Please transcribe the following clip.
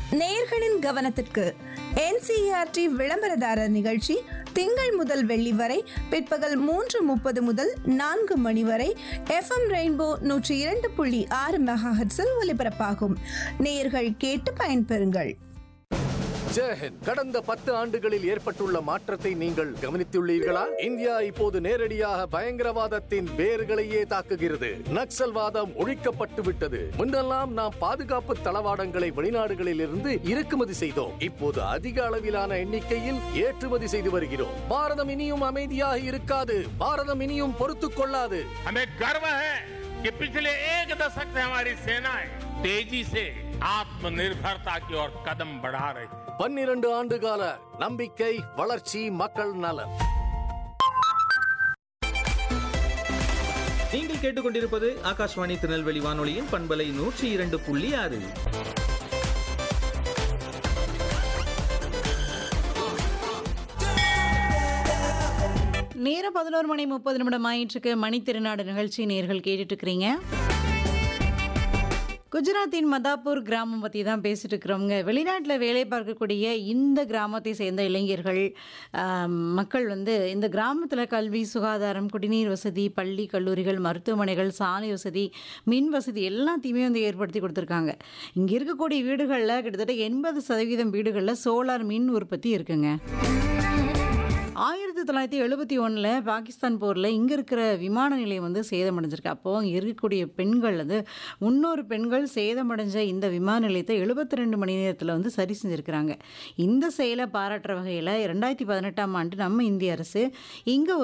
நேயர்களின் கவனத்திற்கு என்சிஆர்டி விளம்பரதாரர் நிகழ்ச்சி திங்கள் முதல் வெள்ளி வரை பிற்பகல் மூன்று முப்பது முதல் நான்கு மணி வரை எஃப்எம் ரெயின்போ நூற்றி இரண்டு புள்ளி ஆறு மெகாஹெட்ஸில் ஒலிபரப்பாகும் நேயர்கள் கேட்டு பயன்பெறுங்கள் ஜெயஹிந்த் கடந்த பத்து ஆண்டுகளில் ஏற்பட்டுள்ள மாற்றத்தை நீங்கள் கவனித்துள்ளீர்களா இந்தியா இப்போது நேரடியாக பயங்கரவாதத்தின் வேர்களையே தாக்குகிறது நக்சல்வாதம் ஒழிக்கப்பட்டு விட்டது முன்னெல்லாம் நாம் பாதுகாப்பு தளவாடங்களை வெளிநாடுகளில் இருந்து இறக்குமதி செய்தோம் இப்போது அதிக அளவிலான எண்ணிக்கையில் ஏற்றுமதி செய்து வருகிறோம் பாரதம் இனியும் அமைதியாக இருக்காது பாரதம் இனியும் பொறுத்துக் கொள்ளாது हमें गर्व है कि पिछले एक दशक से हमारी सेनाएं तेजी से आत्मनिर्भरता की ओर कदम बढ़ा रही है பன்னிரண்டு ஆண்டு கால நம்பிக்கை வளர்ச்சி மக்கள் நலன் நீங்கள் கேட்டுக்கொண்டிருப்பது ஆகாஷ்வாணி திருநெல்வேலி வானொலியின் பண்பலை நூற்றி இரண்டு புள்ளி ஆறு நேரம் பதினோரு மணி முப்பது நிமிடம் ஆயிட்டுருக்கு மணி திருநாடு நிகழ்ச்சி நேர்கள் கேட்டுட்டு இருக்கிறீங்க குஜராத்தின் மதாப்பூர் கிராமம் பற்றி தான் பேசிட்டு இருக்கிறவங்க வெளிநாட்டில் வேலை பார்க்கக்கூடிய இந்த கிராமத்தை சேர்ந்த இளைஞர்கள் ஆம், மக்கள் வந்து இந்த கிராமத்தில் கல்வி சுகாதாரம் குடிநீர் வசதி பள்ளி கல்லூரிகள் மருத்துவமனைகள் சாலை வசதி மின் வசதி எல்லாத்தையுமே வந்து ஏற்படுத்தி கொடுத்துருக்காங்க இங்கே இருக்கக்கூடிய வீடுகளில் கிட்டத்தட்ட எண்பது சதவீதம் வீடுகளில் சோலார் மின் உற்பத்தி இருக்குங்க ஆயிரத்தி தொள்ளாயிரத்தி எழுபத்தி ஒன்றில் பாகிஸ்தான் போரில் இங்கே இருக்கிற விமான நிலையம் வந்து சேதமடைஞ்சிருக்கு அப்போது அங்கே இருக்கக்கூடிய பெண்கள் வந்து முன்னூறு பெண்கள் சேதமடைஞ்ச இந்த விமான நிலையத்தை எழுபத்தி ரெண்டு மணி நேரத்தில் வந்து சரி செஞ்சுருக்கிறாங்க இந்த செயலை பாராட்டுற வகையில் ரெண்டாயிரத்தி பதினெட்டாம் ஆண்டு நம்ம இந்திய அரசு இங்கே